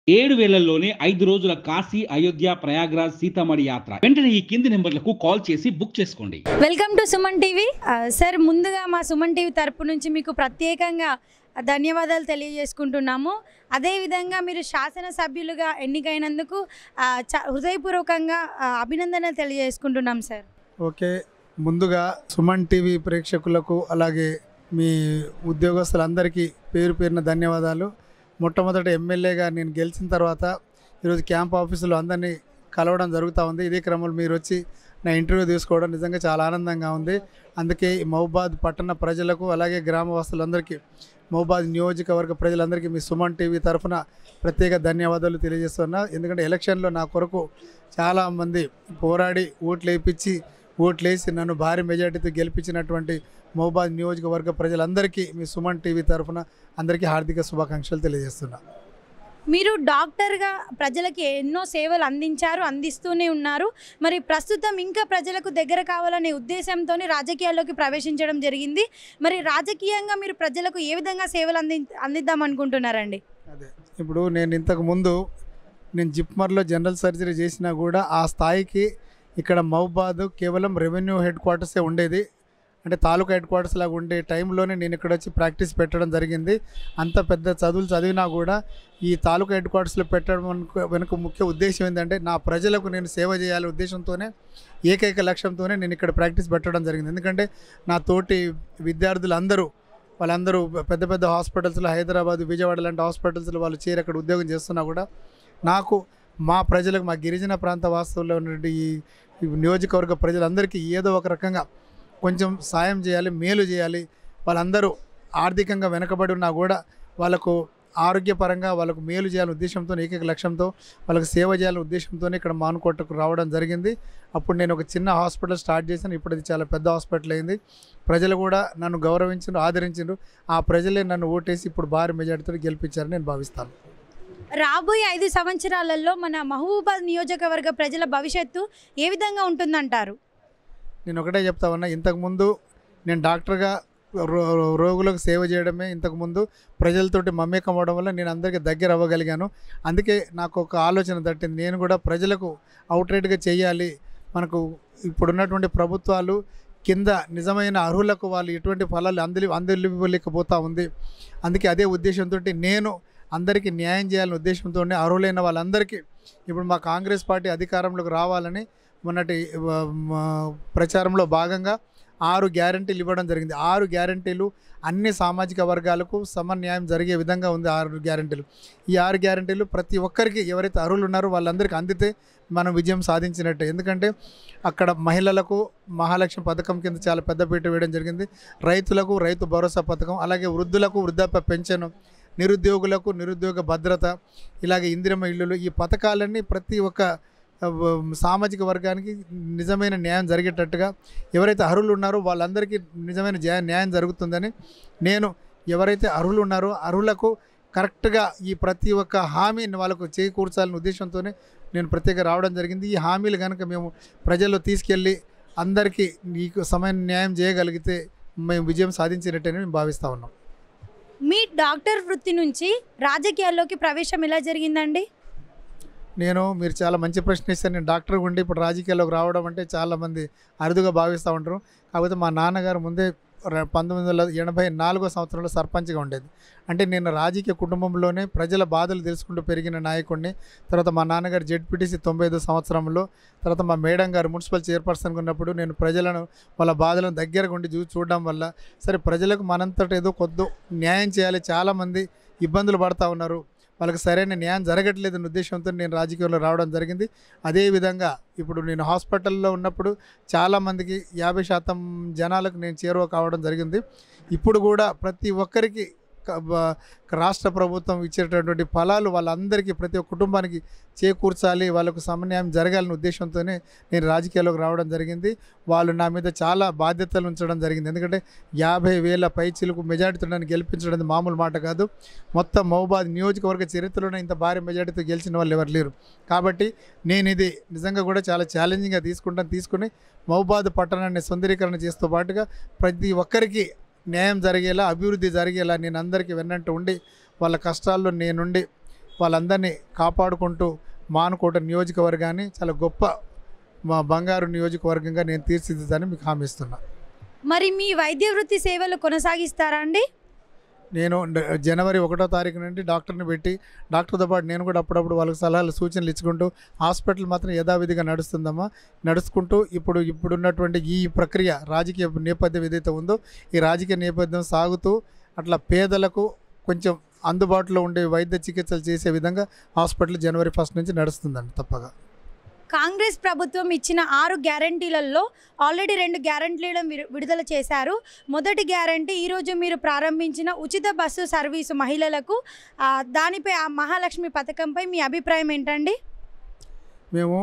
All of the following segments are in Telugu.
ఏడు వేలల్లోనే ఐదు రోజుల కాశీ అయోధ్య ప్రయాగ్రాజ్ సీతామణి యాత్ర వెంటనే ఈ కింది నెంబర్లకు కాల్ చేసి బుక్ చేసుకోండి వెల్కమ్ టు సుమన్ టీవీ ఆ, సార్ ముందుగా మా సుమన్ టీవీ తరపు నుంచి మీకు ప్రత్యేకంగా ధన్యవాదాలు తెలియజేసుకుంటున్నాము అదేవిధంగా మీరు శాసనసభ్యులుగా ఎన్నికైనందుకు ఆ, చ- హృదయపూర్వకంగా ఆ, అభినందనలు తెలియజేసుకుంటున్నాం సార్ ఓకే ముందుగా సుమన్ టీవీ ప్రేక్షకులకు అలాగే మీ ఉద్యోగస్తులందరికీ పేరు పేరున ధన్యవాదాలు మొట్టమొదటి ఎమ్మెల్యేగా నేను గెలిచిన తర్వాత ఈరోజు క్యాంప్ ఆఫీసులో అందరినీ కలవడం జరుగుతూ ఉంది ఇదే క్రమంలో మీరు వచ్చి నా ఇంటర్వ్యూ తీసుకోవడం నిజంగా చాలా ఆనందంగా ఉంది అందుకే ఈ మహబాద్ పట్టణ ప్రజలకు అలాగే గ్రామవాసులందరికీ మహబాద్ నియోజకవర్గ ప్రజలందరికీ మీ సుమన్ టీవీ తరఫున ప్రత్యేక ధన్యవాదాలు తెలియజేస్తున్నా ఎందుకంటే ఎలక్షన్లో నా కొరకు చాలామంది పోరాడి ఓట్లు వేయించి ఓట్లేసి నన్ను భారీ మెజార్టీతో గెలిపించినటువంటి మహబాద్ నియోజకవర్గ ప్రజలందరికీ మీ సుమన్ టీవీ తరఫున అందరికీ హార్దిక శుభాకాంక్షలు తెలియజేస్తున్నా మీరు డాక్టర్గా ప్రజలకి ఎన్నో సేవలు అందించారు అందిస్తూనే ఉన్నారు మరి ప్రస్తుతం ఇంకా ప్రజలకు దగ్గర కావాలనే ఉద్దేశంతో రాజకీయాల్లోకి ప్రవేశించడం జరిగింది మరి రాజకీయంగా మీరు ప్రజలకు ఏ విధంగా సేవలు అంది అందిద్దాం అనుకుంటున్నారండి అదే ఇప్పుడు నేను ఇంతకు ముందు నేను జిప్మర్లో జనరల్ సర్జరీ చేసినా కూడా ఆ స్థాయికి ఇక్కడ మహబాద్ కేవలం రెవెన్యూ హెడ్ క్వార్టర్సే ఉండేది అంటే తాలూకా హెడ్ క్వార్టర్స్ లాగా ఉండే టైంలోనే నేను ఇక్కడ వచ్చి ప్రాక్టీస్ పెట్టడం జరిగింది అంత పెద్ద చదువులు చదివినా కూడా ఈ తాలూకా హెడ్ క్వార్టర్స్లో పెట్టడం వెనుక- వెనుక ముఖ్య ఉద్దేశం ఏంటంటే నా ప్రజలకు నేను సేవ చేయాలి ఉద్దేశంతోనే ఏకైక లక్ష్యంతోనే నేను ఇక్కడ ప్రాక్టీస్ పెట్టడం జరిగింది ఎందుకంటే నా తోటి విద్యార్థులందరూ వాళ్ళందరూ పెద్ద పెద్ద హాస్పిటల్స్లో హైదరాబాద్ విజయవాడ లాంటి హాస్పిటల్స్లో వాళ్ళు చేరి అక్కడ ఉద్యోగం చేస్తున్నా కూడా నాకు మా ప్రజలకు మా గిరిజన ప్రాంత వాస్తవుల్లో ఉన్నటువంటి ఈ ఈ నియోజకవర్గ ప్రజలందరికీ ఏదో ఒక రకంగా కొంచెం సాయం చేయాలి మేలు చేయాలి వాళ్ళందరూ ఆర్థికంగా వెనకబడి ఉన్నా కూడా వాళ్ళకు ఆరోగ్యపరంగా వాళ్ళకు మేలు చేయాలనే ఉద్దేశంతో ఏకైక లక్ష్యంతో వాళ్ళకి సేవ చేయాలనే ఉద్దేశంతో ఇక్కడ మానుకోటకు రావడం జరిగింది అప్పుడు నేను ఒక చిన్న హాస్పిటల్ స్టార్ట్ చేశాను ఇప్పుడు అది చాలా పెద్ద హాస్పిటల్ అయింది ప్రజలు కూడా నన్ను గౌరవించారు ఆదరించారు ఆ ప్రజలే నన్ను ఓటేసి ఇప్పుడు భారీ మెజార్టీతో గెలిపించారని నేను భావిస్తాను రాబోయే ఐదు సంవత్సరాలలో మన మహబూబాద్ నియోజకవర్గ ప్రజల భవిష్యత్తు ఏ విధంగా ఉంటుందంటారు నేను ఒకటే చెప్తా ఉన్నా ఇంతకుముందు నేను డాక్టర్గా రో రో- రోగులకు సేవ చేయడమే ఇంతకుముందు ప్రజలతోటి మమేకం అవ్వడం వల్ల నేను అందరికీ దగ్గర అవ్వగలిగాను అందుకే నాకు ఒక ఆలోచన తట్టింది నేను కూడా ప్రజలకు అవుట్రైట్గా చేయాలి మనకు ఇప్పుడున్నటువంటి ప్రభుత్వాలు కింద నిజమైన అర్హులకు వాళ్ళు ఎటువంటి ఫలాలు అంది అందివ్వలేకపోతా ఉంది అందుకే అదే ఉద్దేశంతో నేను అందరికీ న్యాయం చేయాలనే ఉద్దేశంతో అర్హులైన వాళ్ళందరికీ ఇప్పుడు మా కాంగ్రెస్ పార్టీ అధికారంలోకి రావాలని మొన్నటి ఆ, మా ప్రచారంలో భాగంగా ఆరు గ్యారంటీలు ఇవ్వడం జరిగింది ఆరు గ్యారంటీలు అన్ని సామాజిక వర్గాలకు సమన్యాయం జరిగే విధంగా ఉంది ఆరు గ్యారంటీలు ఈ ఆరు గ్యారంటీలు ప్రతి ఒక్కరికి ఎవరైతే అర్హులు ఉన్నారో వాళ్ళందరికీ అందితే మనం విజయం సాధించినట్టే ఎందుకంటే అక్కడ మహిళలకు మహాలక్ష్మి పథకం కింద చాలా పెద్దపీట వేయడం జరిగింది రైతులకు రైతు భరోసా పథకం అలాగే వృద్ధులకు వృద్ధాప్య పెన్షన్ నిరుద్యోగులకు నిరుద్యోగ భద్రత ఇలాగే ఇందిరమ్మ ఇల్లులు ఈ పథకాలన్నీ ప్రతి ఒక్క ఆ, వ- సామాజిక వర్గానికి నిజమైన న్యాయం జరిగేటట్టుగా ఎవరైతే అర్హులు ఉన్నారో వాళ్ళందరికీ నిజమైన జా- న్యాయం జరుగుతుందని నేను ఎవరైతే అర్హులు ఉన్నారో అర్హులకు కరెక్ట్గా ఈ ప్రతి ఒక్క హామీని వాళ్ళకు చేకూర్చాలనే ఉద్దేశంతోనే నేను ప్రత్యేక రావడం జరిగింది ఈ హామీలు కనుక మేము ప్రజల్లో తీసుకెళ్ళి అందరికీ నీకు సమయ న్యాయం చేయగలిగితే మేము విజయం సాధించినట్టని మేము భావిస్తూ ఉన్నాం మీ డాక్టర్ వృత్తి నుంచి రాజకీయాల్లోకి ప్రవేశం ఎలా జరిగిందండి నేను మీరు చాలా మంచి ప్రశ్న ఇస్తారు నేను డాక్టర్ ఉండి ఇప్పుడు రాజకీయాల్లోకి రావడం అంటే చాలామంది అరుదుగా భావిస్తూ ఉంటారు కాకపోతే మా నాన్నగారు ముందే ర- పంతొమ్మిది వందల ఎనభై నాలుగో సంవత్సరంలో సర్పంచ్గా ఉండేది అంటే నేను రాజకీయ కుటుంబంలోనే ప్రజల బాధలు తెలుసుకుంటూ పెరిగిన నాయకుడిని తర్వాత మా నాన్నగారు జెడ్పీటీసీ తొంభై ఐదో సంవత్సరంలో తర్వాత మా మేడం గారు మున్సిపల్ చైర్పర్సన్గా ఉన్నప్పుడు నేను ప్రజలను వాళ్ళ బాధలను దగ్గరగా ఉండి చూ చూడడం వల్ల సరే ప్రజలకు మనంతట ఏదో కొద్ది న్యాయం చేయాలి చాలామంది ఇబ్బందులు పడతా ఉన్నారు వాళ్ళకి సరైన న్యాయం జరగట్లేదు అనే ఉద్దేశంతో నేను రాజకీయంలో రావడం జరిగింది అదేవిధంగా ఇప్పుడు నేను హాస్పిటల్లో ఉన్నప్పుడు చాలామందికి యాభై శాతం జనాలకు నేను చేరువ కావడం జరిగింది ఇప్పుడు కూడా ప్రతి ఒక్కరికి క- బ- రాష్ట్ర ప్రభుత్వం ఇచ్చేటటువంటి ఫలాలు వాళ్ళందరికీ ప్రతి ఒక్క కుటుంబానికి చేకూర్చాలి వాళ్ళకు సమన్యాయం జరగాలనే ఉద్దేశంతోనే నేను రాజకీయాల్లోకి రావడం జరిగింది వాళ్ళు నా మీద చాలా బాధ్యతలు ఉంచడం జరిగింది ఎందుకంటే యాభై వేల పైచీలకు మెజార్టీతో నన్ను గెలిపించడం మామూలు మాట కాదు మొత్తం మహబాద్ నియోజకవర్గ చరిత్రలోనే ఇంత భారీ మెజార్టీతో గెలిచిన వాళ్ళు ఎవరు లేరు కాబట్టి నేను ఇది నిజంగా కూడా చాలా ఛాలెంజింగ్గా తీసుకుంటాను తీసుకుని మహబాద్ పట్టణాన్ని సుందరీకరణ చేస్తూ పాటుగా ప్రతి ఒక్కరికి న్యాయం జరిగేలా అభివృద్ధి జరిగేలా నేను అందరికీ వెన్నంటూ ఉండి వాళ్ళ కష్టాల్లో నేనుండి వాళ్ళందరినీ కాపాడుకుంటూ మానుకోట నియోజకవర్గాన్ని చాలా గొప్ప మా బంగారు నియోజకవర్గంగా నేను తీర్చిదిద్దాలని మీకు హామీ ఇస్తున్నా మరి మీ వైద్య వృత్తి సేవలు కొనసాగిస్తారా అండి నేను డ- జనవరి ఒకటో తారీఖు నుండి డాక్టర్ని పెట్టి డాక్టర్తో పాటు నేను కూడా అప్పుడప్పుడు వాళ్ళకి సలహాలు సూచనలు ఇచ్చుకుంటూ హాస్పిటల్ మాత్రం యథావిధిగా నడుస్తుందమ్మా నడుచుకుంటూ ఇప్పుడు ఇప్పుడున్నటువంటి ఈ ప్రక్రియ రాజకీయ నేపథ్యం ఏదైతే ఉందో ఈ రాజకీయ నేపథ్యం సాగుతూ అట్లా పేదలకు కొంచెం అందుబాటులో ఉండే వైద్య చికిత్సలు చేసే విధంగా హాస్పిటల్ జనవరి ఫస్ట్ నుంచి నడుస్తుందండి తప్పగా కాంగ్రెస్ ప్రభుత్వం ఇచ్చిన ఆరు గ్యారంటీలలో ఆల్రెడీ రెండు గ్యారంటీలను విడు- విడుదల చేశారు మొదటి గ్యారంటీ ఈరోజు మీరు ప్రారంభించిన ఉచిత బస్సు సర్వీసు మహిళలకు ఆ, దానిపై ఆ మహాలక్ష్మి పథకంపై మీ అభిప్రాయం ఏంటండి మేము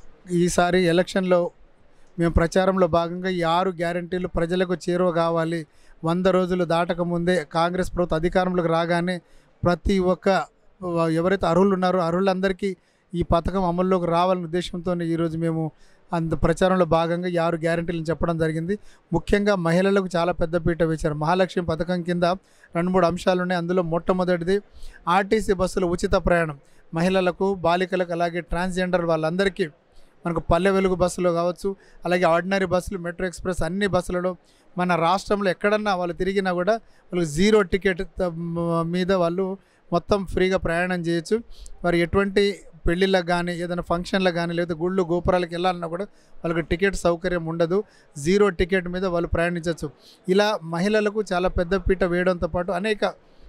ఈసారి ఎలక్షన్లో మేము ప్రచారంలో భాగంగా ఈ ఆరు గ్యారంటీలు ప్రజలకు చేరువ కావాలి వంద రోజులు దాటక ముందే కాంగ్రెస్ ప్రభుత్వం అధికారంలోకి రాగానే ప్రతి ఒక్క ఎవరైతే అర్హులు ఉన్నారో అర్హులందరికీ ఈ పథకం అమల్లోకి రావాలనే ఉద్దేశంతో ఈరోజు మేము అంత ప్రచారంలో భాగంగా ఈ ఆరు గ్యారంటీలను చెప్పడం జరిగింది ముఖ్యంగా మహిళలకు చాలా పెద్దపీట వేశారు మహాలక్ష్మి పథకం కింద రెండు మూడు అంశాలు ఉన్నాయి అందులో మొట్టమొదటిది ఆర్టీసీ బస్సులు ఉచిత ప్రయాణం మహిళలకు బాలికలకు అలాగే ట్రాన్స్జెండర్ వాళ్ళందరికీ మనకు పల్లె వెలుగు బస్సులో కావచ్చు అలాగే ఆర్డినరీ బస్సులు మెట్రో ఎక్స్ప్రెస్ అన్ని బస్సులలో మన రాష్ట్రంలో ఎక్కడన్నా వాళ్ళు తిరిగినా కూడా వాళ్ళకి జీరో టికెట్ త- మ- మీద వాళ్ళు మొత్తం ఫ్రీగా ప్రయాణం చేయొచ్చు మరి ఎటువంటి పెళ్ళిళ్ళకి కానీ ఏదైనా ఫంక్షన్లకు కానీ లేదా గుళ్ళు గోపురాలకు వెళ్ళాలన్నా కూడా వాళ్ళకి టికెట్ సౌకర్యం ఉండదు జీరో టికెట్ మీద వాళ్ళు ప్రయాణించవచ్చు ఇలా మహిళలకు చాలా పెద్ద పీట వేయడంతో పాటు అనేక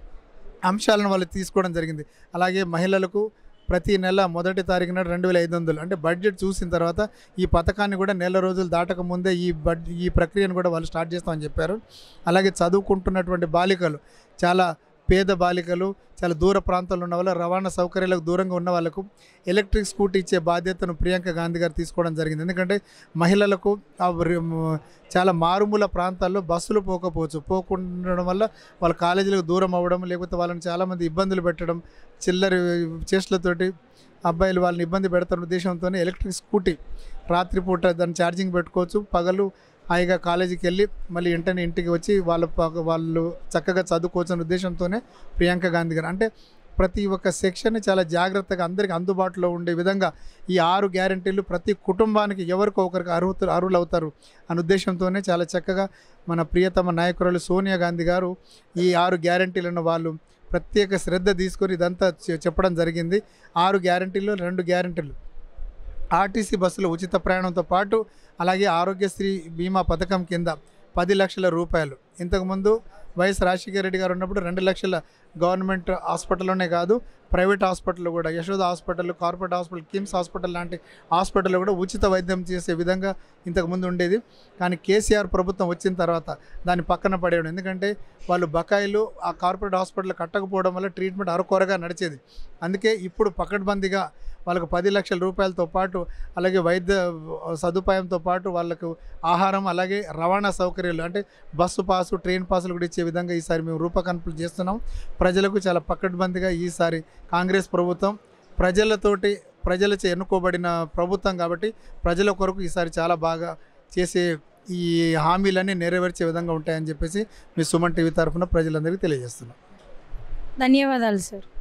అంశాలను వాళ్ళు తీసుకోవడం జరిగింది అలాగే మహిళలకు ప్రతి నెల మొదటి తారీఖున రెండు వేల ఐదు వందలు అంటే బడ్జెట్ చూసిన తర్వాత ఈ పథకాన్ని కూడా నెల రోజులు దాటక ముందే ఈ బడ్ ఈ ప్రక్రియను కూడా వాళ్ళు స్టార్ట్ చేస్తామని చెప్పారు అలాగే చదువుకుంటున్నటువంటి బాలికలు చాలా పేద బాలికలు చాలా దూర ప్రాంతాల్లో ఉన్న వాళ్ళు రవాణా సౌకర్యాలకు దూరంగా ఉన్న వాళ్ళకు ఎలక్ట్రిక్ స్కూటీ ఇచ్చే బాధ్యతను ప్రియాంక గాంధీ గారు తీసుకోవడం జరిగింది ఎందుకంటే మహిళలకు ఆ రి- మ- చాలా మారుమూల ప్రాంతాల్లో బస్సులు పోకపోవచ్చు పోకుండడం వల్ల వాళ్ళ కాలేజీలకు దూరం అవ్వడం లేకపోతే వాళ్ళని చాలామంది ఇబ్బందులు పెట్టడం చిల్లర చేష్టలతోటి అబ్బాయిలు వాళ్ళని ఇబ్బంది పెడతారు ఉద్దేశంతోనే ఎలక్ట్రిక్ స్కూటీ రాత్రిపూట దాన్ని ఛార్జింగ్ పెట్టుకోవచ్చు పగలు హాయిగా కాలేజీకి వెళ్ళి మళ్ళీ వెంటనే ఇంటికి వచ్చి వాళ్ళ పగ- వాళ్ళు చక్కగా చదువుకోవచ్చు అనే ఉద్దేశంతోనే ప్రియాంక గాంధీ గారు అంటే ప్రతి ఒక్క సెక్షన్ని చాలా జాగ్రత్తగా అందరికీ అందుబాటులో ఉండే విధంగా ఈ ఆరు గ్యారంటీలు ప్రతి కుటుంబానికి ఎవరికో ఒకరికి అర్హత అర్హులు అవుతారు అనే ఉద్దేశంతోనే చాలా చక్కగా మన ప్రియతమ నాయకురాలు సోనియా గాంధీ గారు ఈ ఆరు గ్యారంటీలను వాళ్ళు ప్రత్యేక శ్రద్ధ తీసుకొని ఇదంతా చె- చెప్పడం జరిగింది ఆరు గ్యారంటీలు రెండు గ్యారంటీలు ఆర్టీసీ బస్సులో ఉచిత ప్రయాణంతో పాటు అలాగే ఆరోగ్యశ్రీ బీమా పథకం కింద పది లక్షల రూపాయలు ఇంతకుముందు వైఎస్ రాజశేఖర రెడ్డి గారు ఉన్నప్పుడు రెండు లక్షల గవర్నమెంట్ హాస్పిటల్లోనే కాదు ప్రైవేట్ హాస్పిటల్ కూడా Yashoda hospital corporate hospital KIMS hospital లాంటి హాస్పిటల్లో కూడా ఉచిత వైద్యం చేసే విధంగా ఇంతకుముందు ఉండేది కానీ కేసీఆర్ ప్రభుత్వం వచ్చిన తర్వాత దాన్ని పక్కన పడేయడం ఎందుకంటే వాళ్ళు బకాయిలు ఆ కార్పొరేట్ హాస్పిటల్ కట్టకపోవడం వల్ల ట్రీట్మెంట్ అరకొరగా నడిచేది అందుకే ఇప్పుడు పకడ్బందీగా వాళ్ళకు పది లక్షల రూపాయలతో పాటు అలాగే వైద్య సదుపాయంతో పాటు వాళ్ళకు ఆహారం అలాగే రవాణా సౌకర్యాలు అంటే బస్సు పాసు ట్రైన్ పాసులు కూడా ఇచ్చే విధంగా ఈసారి మేము రూపకల్పన చేస్తున్నాం ప్రజలకు చాలా పకడ్బందీగా ఈసారి కాంగ్రెస్ ప్రభుత్వం ప్రజలతోటి ప్రజలచే ఎన్నుకోబడిన ప్రభుత్వం కాబట్టి ప్రజల కొరకు ఈసారి చాలా బాగా చేసే ఈ హామీలన్నీ నెరవేర్చే విధంగా ఉంటాయని చెప్పేసి మీ సుమన్ టీవీ తరఫున ప్రజలందరికీ తెలియజేస్తున్నాం ధన్యవాదాలు సార్